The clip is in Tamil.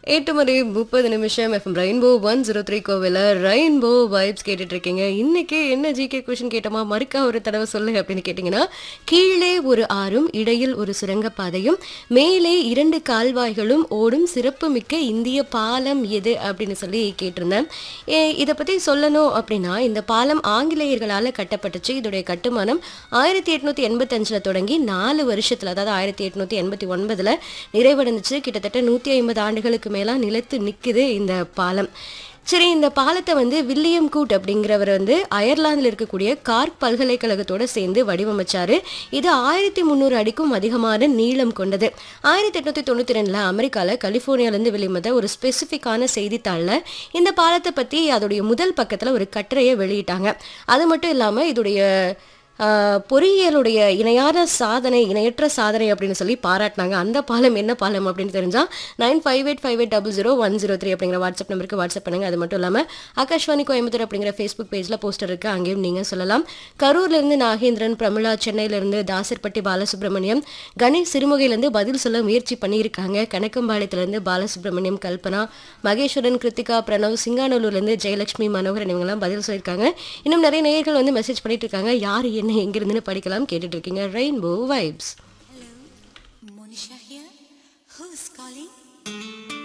எட்டு மணி முப்பது நிமிஷம் F M rainbow one zero three கோவில ரெயின்போ வைப்ஸ் கேட்டுட்டு இருக்கீங்க இன்னைக்கு என்ன ஜிகே கொஷின் கேட்டோமா மறுக்கா ஒரு தடவை சொல்லு அப்படின்னு கேட்டிங்கன்னா கீழே ஒரு ஆறும் இடையில் ஒரு சுரங்கப்பாதையும் மேலே இரண்டு கால்வாய்களும் ஓடும் சிறப்புமிக்க இந்திய பாலம் எது அப்படின்னு சொல்லி கேட்டிருந்தேன் ஏ, இதை பற்றி சொல்லணும் அப்படின்னா இந்த பாலம் ஆங்கிலேயர்களால் கட்டப்பட்டுச்சு இதோடைய கட்டுமானம் ஆயிரத்தி எட்நூத்தி எண்பத்தஞ்சில் தொடங்கி நாலு வருஷத்தில் அதாவது ஆயிரத்தி எட்நூத்தி எண்பத்தி ஒன்பதில் நிறைவடைஞ்சிச்சு கிட்டத்தட்ட நூற்றி ஐம்பது ஆண்டுகளுக்கு மேலாக நிலைத்து நிற்குது இந்த பாலம் சரி இந்த பாலத்தை வந்து வில்லியம் கூட் அப்படிங்கிறவர் வந்து அயர்லாந்தில் இருக்கக்கூடிய கார்க் பல்கலைக்கழகத்தோட சேர்ந்து வடிவமைச்சாரு இது ஆயிரத்தி முந்நூறு அடிக்கும் அதிகமான நீளம் கொண்டது ஆயிரத்தி எட்நூத்தி தொண்ணூற்றி ரெண்டில் அமெரிக்காவில் கலிஃபோர்னியாலேருந்து வெளிவந்த ஒரு ஸ்பெசிஃபிக்கான செய்தித்தாளில் இந்த பாலத்தை பற்றி அதோடைய முதல் பக்கத்தில் ஒரு கட்டுரையை வெளியிட்டாங்க அது மட்டும் இல்லாமல் இதோடைய ஆஹ், பொறியியலுடைய இணையான சாதனை இணையற்ற சாதனை அப்படின்னு சொல்லி பாராட்டினாங்க அந்த பாலம் என்ன பாலம் அப்படின்னு தெரிஞ்சா nine five eight five eight double zero one zero three அப்படிங்கிற வாட்ஸ்அப் நம்பருக்கு வாட்ஸ்அப் பண்ணுங்க அது மட்டும் இல்லாமல் ஆகாஷ்வாணி கோயம்புத்தூர் அப்படிங்கிற ஃபேஸ்புக் பேஜில் போஸ்டர் இருக்கு அங்கேயும் நீங்கள் சொல்லலாம் கரூர்லேருந்து நாகேந்திரன் பிரமிளா சென்னையிலேருந்து தாசர்பட்டி பாலசுப்ரமணியம் கணேஷ் சிறுமுகையிலேருந்து பதில் சொல்ல முயற்சி பண்ணியிருக்காங்க கணக்கம்பாளையத்துலேருந்து பாலசுப்ரமணியம் கல்பனா மகேஸ்வரன் கிருத்திகா பிரணவ் சிங்கானூர்லேருந்து ஜெயலட்சுமி மனோகரன் இவங்கெல்லாம் பதில் சொல்லியிருக்காங்க இன்னும் நிறைய நேயர்கள் வந்து மெசேஜ் பண்ணிட்டு இருக்காங்க யார் என்ன எங்கிருந்துன்னு படிக்கலாம் கேட்டுட்டு இருக்கீங்க ரெயின்போ வைப்ஸ்